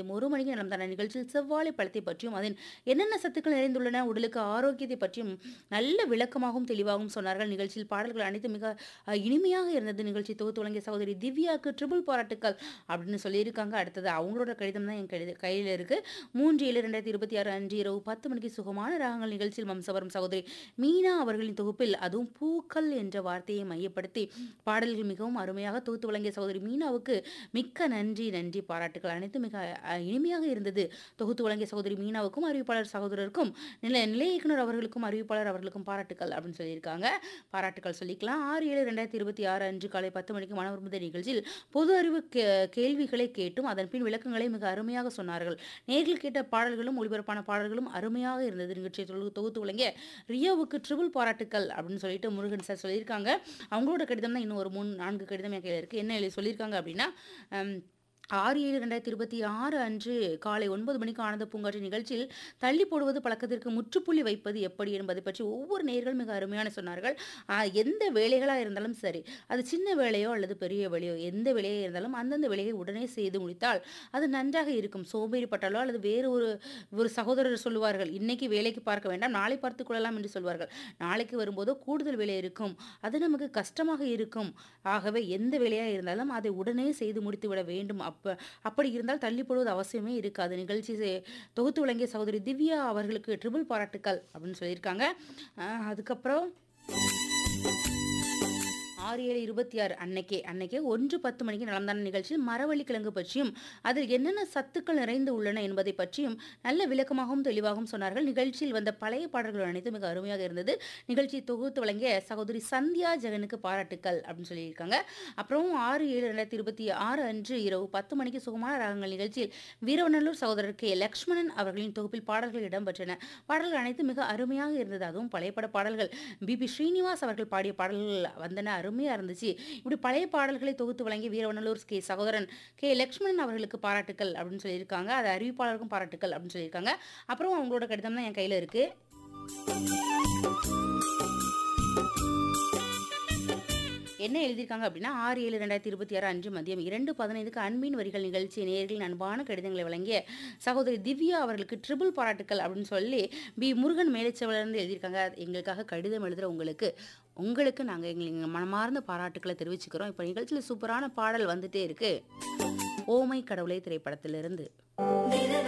மதியம் ஒரு மணிக்கு நடந்தான நிகழ்ச்சியில் செவ்வாழை பழத்தை பற்றியும் அதன் என்னென்ன சத்துக்கள் நிறைந்துள்ளன உடலுக்கு ஆரோக்கியத்தை பற்றியும் நல்ல விளக்கமாகவும் தெளிவாகவும் சொன்னார்கள் நிகழ்ச்சியில் பாடல்கள் அனைத்தும் மிக அஹ், இனிமையாக இருந்தது நிகழ்ச்சி தொகுத்து வழங்கிய சகோதரி திவ்யாவுக்கு ட்ரிபிள் பாராட்டுக்கள் அப்படின்னு சொல்லியிருக்காங்க அடுத்தது அவங்களோட கடிதம் தான் என் கடித கையில் இருக்கு மூன்று ஏழு ரெண்டாயிரத்தி இருபத்தி ஆறு அன்று இரவு பத்து மணிக்கு சுகமான ராகங்கள் நிகழ்ச்சியில் வம்சவரம் சகோதரி மீனா அவர்களின் தொகுப்பில் அதுவும் பூக்கள் என்ற வார்த்தையை மையப்படுத்தி பாடல்கள் மிகவும் அருமையாக தொகுத்து வழங்கிய சகோதரி மீனாவுக்கு மிக்க நன்றி நன்றி பாராட்டுகள் அனைத்தும் மிக அஹ், இனிமையாக இருந்தது தொகுத்து வழங்கிய சகோதரி மீனாவுக்கும் அறிவிப்பாளர் சகோதரருக்கும் நில நிலை இயக்குனர் அவர்களுக்கும் அறிவிப்பாளர் அவர்களுக்கும் பாராட்டுகள் அப்படின்னு சொல்லியிருக்காங்க பாராட்டுகள் சொல்லிக்கலாம் ஆறு ஏழு ரெண்டாயிரத்தி இருபத்தி ஆறு அன்று காலை பத்து மணிக்கு மனவிருந்த நிகழ்ச்சியில் பொது அறிவு கே- கேள்விகளை கேட்டும் அதன் பின் விளக்கங்களை மிக அருமையாக சொன்னார்கள் நேரில் கேட்ட பாடல்களும் ஒளிபரப்பான பாடல்களும் அருமையாக இருந்தது நிகழ்ச்சியை தொகு- தொகுத்து வழங்கிய ரியோவுக்கு ட்ரிபிள் பாராட்டுக்கள் அப்படின்னு சொல்லிட்டு முருகன் சார் சொல்லியிருக்காங்க அவங்களோட கடிதம் தான் இன்னும் ஒரு மூணு நான்கு கடிதம் என் கையில் இருக்குது என்ன எழுதி சொல்லியிருக்காங்க அப்படின்னா ஹம், ஆறு ஏழு ரெண்டாயிரத்தி இருபத்தி ஆறு அன்று காலை ஒன்பது மணிக்கு ஆனந்த பூங்காற்றி நிகழ்ச்சியில் தள்ளி போடுவது பழக்கத்திற்கு முற்றுப்புள்ளி வைப்பது எப்படி என்பதை பற்றி ஒவ்வொரு நேர்கள் மிக அருமையான சொன்னார்கள் ஆஹ், எந்த வேலைகளாக இருந்தாலும் சரி அது சின்ன வேலையோ அல்லது பெரிய வேலையோ எந்த வேலையாக இருந்தாலும் அந்தந்த வேலையை உடனே செய்து முடித்தால் அது நன்றாக இருக்கும் சோம்பேறிப்பட்டாலோ அல்லது வேறு ஒரு ஒரு சகோதரர் சொல்லுவார்கள் இன்னைக்கு வேலைக்கு பார்க்க வேண்டாம் நாளை பார்த்துக் கொள்ளலாம் என்று சொல்வார்கள் நாளைக்கு வரும்போதோ கூடுதல் வேலை இருக்கும் அது நமக்கு கஷ்டமாக இருக்கும் ஆகவே எந்த வேலையாக இருந்தாலும் அதை உடனே செய்து முடித்து விட வேண்டும் அப்ப அப்படி இருந்தால் தள்ளி போடுவது அவசியமே இருக்காது நிகழ்ச்சி செ- தொகுத்து வழங்கிய சகோதரி திவ்யா அவர்களுக்கு ட்ரிபிள் பாராட்டுக்கள் அப்படின்னு சொல்லியிருக்காங்க ஆஹ் அதுக்கப்புறம் ஆறு ஏழு இருபத்தி ஆறு அன்னைக்கே அன்னைக்கே ஒன்று பத்து மணிக்கு நடந்தான நிகழ்ச்சியில் மரவள்ளி கிழங்கு பற்றியும் அதில் என்னென்ன சத்துக்கள் நிறைந்து உள்ளன என்பதை பற்றியும் நல்ல விளக்கமாகவும் தெளிவாகவும் சொன்னார்கள் நிகழ்ச்சியில் வந்த பழைய பாடல்கள் அனைத்தும் மிக அருமையாக இருந்தது நிகழ்ச்சி தொகுத்து வழங்கிய சகோதரி சந்தியா ஜெகனுக்கு பாராட்டுக்கள் அப்படின்னு சொல்லியிருக்காங்க அப்புறம் ஆறு ஏழு ரெண்டாயிரத்தி இருபத்தி ஆறு அன்று இரவு பத்து மணிக்கு சுகமான ராகங்கள் நிகழ்ச்சியில் வீரவநல்லூர் சகோதரர் கே லக்ஷ்மணன் அவர்களின் தொகுப்பில் பாடல்கள் இடம்பெற்றன பாடல்கள் அனைத்தும் மிக அருமையாக இருந்தது அதுவும் பழையப்பட பாடல்கள் பிபி ஸ்ரீனிவாஸ் அவர்கள் பாடிய பாடல்கள் வந்தன அருமையாக இருந்துச்சு இப்படி பழைய பாடல்களை தொகுத்து வழங்கிய வீரவநல்லூர் கே சகோதரன் கே லக்ஷ்மணன் அவர்களுக்கு பாராட்டுக்கள் அப்படின்னு சொல்லியிருக்காங்க அது அறிவிப்பாளருக்கும் பாராட்டுக்கள் அப்படின்னு சொல்லியிருக்காங்க அப்புறம் அவங்களோட கடிதம் தான் என் கையில் இருக்குது என்ன எழுதியிருக்காங்க அப்படின்னா ஆறு ஏழு ரெண்டாயிரத்தி இருபத்தி ஆறு அன்று மதியம் இரண்டு பதினைந்துக்கு அன்பின் வரிகள் நிகழ்ச்சி நேயர்களின் அன்பான கடிதங்களை வழங்கிய சகோதரி திவ்யா அவர்களுக்கு ட்ரிபிள் பாராட்டுக்கள் அப்படின்னு சொல்லி பி முருகன் மேலைச்சவலிருந்து எழுதியிருக்காங்க எங்களுக்காக கடிதம் எழுதுகிற உங்களுக்கு உங்களுக்கு நாங்கள் எங்கள் மனமார்ந்த பாராட்டுக்களை தெரிவிச்சுக்கிறோம் இப்போ நிகழ்ச்சியில் சூப்பரான பாடல் வந்துட்டே இருக்கு ஓமை கடவுளை திரைப்படத்திலிருந்து